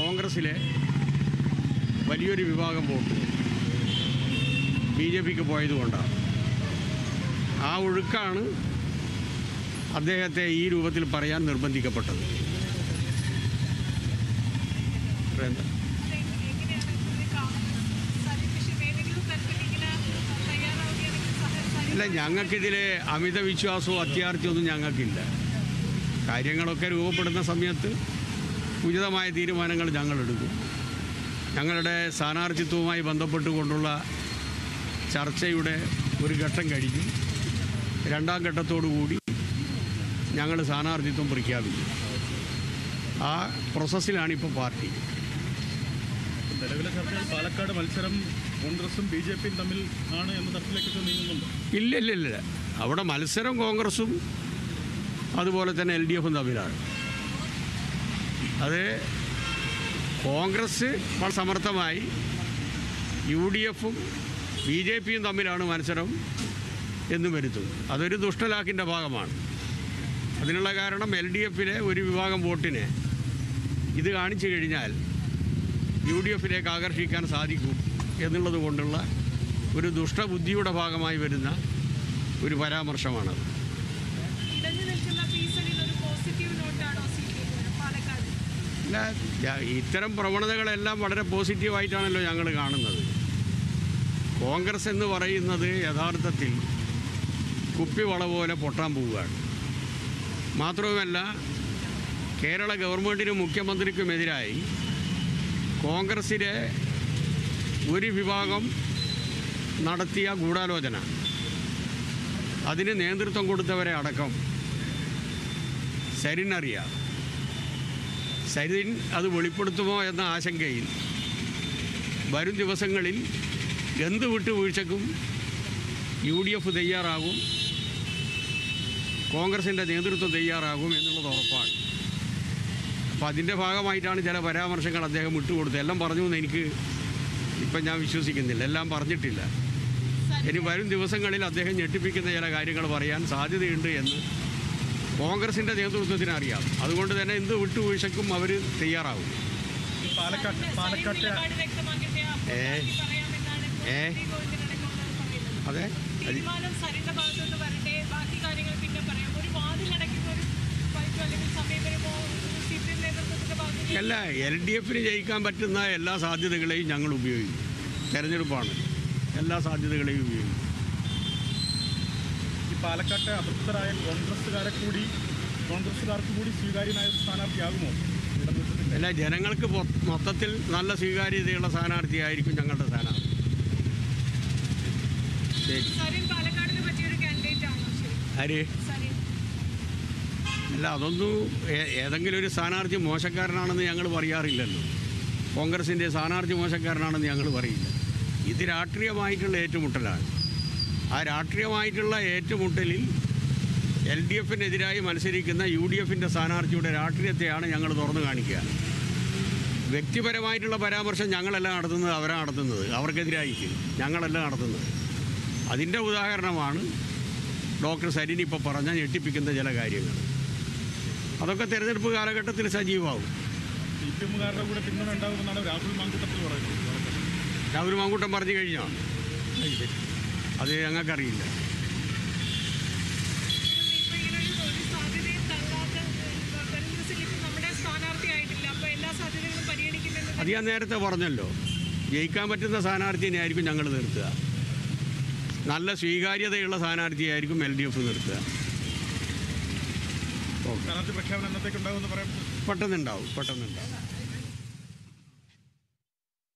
കോൺഗ്രസ്സിലെ വലിയൊരു വിഭാഗം vote B J പിക്ക് പോയതുകൊണ്ടാണ് ആ ഒഴുക്കാണ് അദ്ദേഹത്തെ ഈ രൂപത്തിൽ പറയാൻ നിർബന്ധിക്കപ്പെട്ടത് എന്താ എങ്ങനെയാണ് ഇത് കാണുന്നത് സരിൻ വിഷയം ഏതെങ്കിലും തരത്തിൽ ഇങ്ങനെ തയ്യാറാവുകയാണെങ്കിൽ സഹ- അല്ല സരിൻ ഞങ്ങൾക്കിതിലെ അമിത വിശ്വാസവും അത്യാർത്ഥ്യമൊന്നും ഞങ്ങൾക്കില്ല കാര്യങ്ങളൊക്കെ രൂപപ്പെടുന്ന സമയത്ത് ഉചിതമായ തീരുമാനങ്ങൾ ഞങ്ങൾ എടുക്കും ഞങ്ങളുടെ സ്ഥാനാർത്ഥിത്വവുമായി ബന്ധപ്പെട്ടുകൊണ്ടുള്ള ചർച്ചയുടെ ഒരു ഘട്ടം കഴിഞ്ഞു രണ്ടാം ഘട്ടത്തോടു കൂടി ഞങ്ങൾ സ്ഥാനാർത്ഥിത്വം പ്രഖ്യാപിക്കും ആ പ്രോസസ്സിലാണിപ്പോൾ പാർട്ടി നിലവിലെ ചർച്ചയിൽ പാലക്കാട് മത്സരം കോൺഗ്രസും ബി ജെ പിയും തമ്മിൽ ആണ് എന്ന തരത്തിലേക്കൊക്കെ നീങ്ങുന്നുണ്ട് ഇല്ല ഇല്ല ഇല്ല അവിടെ മത്സരം കോൺഗ്രസും അതുപോലെ തന്നെ എൽ ഡി എഫും തമ്മിലാണ് അത് കോൺഗ്രസ് വളരെ സമർത്ഥമായി യു ഡി എഫും ബി ജെ പിയും തമ്മിലാണ് മത്സരം എന്നും വരുത്തും അതൊരു ദുഷ്ടലാക്കിൻ്റെ ഭാഗമാണ് അതിനുള്ള കാരണം എൽ ഡി എഫിലെ ഒരു വിഭാഗം വോട്ടിനെ ഇത് കാണിച്ചു കഴിഞ്ഞാൽ യു ഡി എഫിലേക്ക് ആകർഷിക്കാൻ സാധിക്കും എന്നുള്ളത് കൊണ്ടുള്ള ഒരു ദുഷ്ടബുദ്ധിയുടെ ഭാഗമായി വരുന്ന ഒരു പരാമർശമാണത് ഇടഞ്ഞു നിൽക്കുന്ന പി സരിൻ ഒരു പോസിറ്റീവ് നോട്ടാണോ സി പി എമ്മിന് പാലക്കാട് അല്ല ഞാ- ഇത്തരം പ്രവണതകളെല്ലാം വളരെ പോസിറ്റീവായിട്ടാണല്ലോ ഞങ്ങൾ കാണുന്നത് കോൺഗ്രസ് എന്ന് പറയുന്നത് യഥാർത്ഥത്തിൽ കുപ്പിവള പോലെ പൊട്ടാൻ പോവുകയാണ് മാത്രവുമല്ല കേരള ഗവൺമെൻറ്റിനും മുഖ്യമന്ത്രിക്കുമെതിരായി കോൺഗ്രസിലെ ഒരു വിഭാഗം നടത്തിയ ഗൂഢാലോചന അതിന് നേതൃത്വം കൊടുത്തവരെ അടക്കം സരിനറിയാം സരിൻ അത് വെളിപ്പെടുത്തുമോ എന്ന ആശങ്കയിൽ വരും ദിവസങ്ങളിൽ എന്ത് വിട്ടുവീഴ്ചക്കും യു ഡി എഫ് തയ്യാറാകും കോൺഗ്രസിൻ്റെ നേതൃത്വം തയ്യാറാകും എന്നുള്ളത് ഉറപ്പാണ് അപ്പോൾ അതിൻ്റെ ഭാഗമായിട്ടാണ് ചില പരാമർശങ്ങൾ അദ്ദേഹം വിട്ടുകൊടുത്തത് എല്ലാം പറഞ്ഞു എന്ന് എനിക്ക് ഇപ്പം ഞാൻ വിശ്വസിക്കുന്നില്ല എല്ലാം പറഞ്ഞിട്ടില്ല ഇനി വരും ദിവസങ്ങളിൽ അദ്ദേഹം ഞെട്ടിപ്പിക്കുന്ന ചില കാര്യങ്ങൾ പറയാൻ സാധ്യതയുണ്ട് എന്ന് കോൺഗ്രസിൻ്റെ നേതൃത്വത്തിന് അറിയാം അതുകൊണ്ട് തന്നെ എന്ത് വിട്ടുവീഴ്ചക്കും അവർ തയ്യാറാവും ഈ പാലക്കാട്ട് പാലക്കാട്ടെ നിലപാട് വ്യക്തമാക്കട്ടെ അപ്പോൾ ഏ. ബാക്കി പറയാമെന്നാണ് ഇപ്പോൾ ഏ. ശ്രീ ഗോവിന്ദനടക്കമുള്ളവർ പറയുന്നത് അതെ അത് തീരുമാനം സരിന്റെ ഭാഗത്തുനിന്ന് വരട്ടെ ബാക്കി കാര്യങ്ങൾ പിന്നെ പറയാം ഒരു വാതിലടയ്ക്കുന്ന ഒരു ഫൈറ്റോ അല്ലെങ്കിൽ സമീപനമോ സി പി എം നേതൃത്വത്തിന്റെ ഭാഗത്ത് അല്ല എൽ ഡി എഫിന് ജയിക്കാൻ പറ്റുന്ന എല്ലാ സാധ്യതകളെയും ഞങ്ങൾ ഉപയോഗിക്കും തെരഞ്ഞെടുപ്പാണ് എല്ലാ സാധ്യതകളെയും ഉപയോഗിക്കും ഈ പാലക്കാട്ടെ അതൃപ്തരായ കോൺഗ്രസ്സുകാരെ കൂടി കോൺഗ്രസ്സുകാർക്ക് കൂടി സ്വീകാര്യനായ ഒരു സ്ഥാനാർത്ഥിയാകുമോ ഇടതുപക്ഷത്തിന്റെ അല്ല ജനങ്ങൾക്ക് മൊ- മൊത്തത്തിൽ നല്ല സ്വീകാര്യതയുള്ള സ്ഥാനാർത്ഥിയായിരിക്കും ഞങ്ങളുടെ സ്ഥാനാർത്ഥി ശരി സരിൻ പാലക്കാടിന് പറ്റിയൊരു കാൻഡിഡേറ്റ് ആണോ ശരി ആര് സരിൻ അല്ല അതൊന്നും ഏ- ഏതെങ്കിലും ഒരു സ്ഥാനാർത്ഥി മോശക്കാരനാണെന്ന് ഞങ്ങൾ പറയാറില്ലല്ലോ കോൺഗ്രസിൻ്റെ സ്ഥാനാർത്ഥി മോശക്കാരനാണെന്ന് ഞങ്ങൾ പറയില്ല ഇത് രാഷ്ട്രീയമായിട്ടുള്ള ഏറ്റുമുട്ടലാണ് ആ രാഷ്ട്രീയമായിട്ടുള്ള ഏറ്റുമുട്ടലിൽ എൽ ഡി എഫിനെതിരായി മത്സരിക്കുന്ന യു ഡി എഫിൻ്റെ സ്ഥാനാർത്ഥിയുടെ രാഷ്ട്രീയത്തെയാണ് ഞങ്ങൾ തുറന്നു കാണിക്കുക വ്യക്തിപരമായിട്ടുള്ള പരാമർശം ഞങ്ങളല്ല നടത്തുന്നത് അവരാണ് നടത്തുന്നത് അവർക്കെതിരായിട്ട് ഞങ്ങളല്ല നടത്തുന്നത് അതിൻ്റെ ഉദാഹരണമാണ് ഡോക്ടർ സരിൻ ഇപ്പോൾ പറഞ്ഞ ഞെട്ടിപ്പിക്കുന്ന ചില കാര്യങ്ങൾ അതൊക്കെ തെരഞ്ഞെടുപ്പ് കാലഘട്ടത്തിൽ സജീവമാവും സി പി എമ്മുകാരുടെ കൂടെ പിന്തുണ ഉണ്ടാകുമെന്നാണ് രാഹുൽ മാങ്കൂട്ടത്തിൽ പറയുന്നത് രാഹുൽ മാങ്കൂട്ടം പറഞ്ഞു കഴിഞ്ഞോ അത് ഞങ്ങൾക്കറിയില്ല ഇപ്പൊ ഇങ്ങനെ ഒരു ഒരു സാധ്യതയും തള്ളാത്ത തെരഞ്ഞെടുപ്പിൽ ഇപ്പൊ നമ്മുടെ സ്ഥാനാർത്ഥിയായിട്ടില്ല അപ്പൊ എല്ലാ സാധ്യതകളും പരിഗണിക്കുമെന്ന് അത് ഞാൻ നേരത്തെ പറഞ്ഞല്ലോ ജയിക്കാൻ പറ്റുന്ന സ്ഥാനാർത്ഥിനെ ആയിരിക്കും ഞങ്ങൾ നിർത്തുക നല്ല സ്വീകാര്യതയുള്ള സ്ഥാനാർത്ഥിയായിരിക്കും എൽ ഡി എഫ് നിർത്തുക ഓക്കെ സ്ഥാനാർത്ഥി പ്രഖ്യാപനം എന്നത്തേക്ക് ഉണ്ടാകുമെന്ന് പറയാൻ പെട്ടെന്നുണ്ടാവും പെട്ടെന്നുണ്ടാവും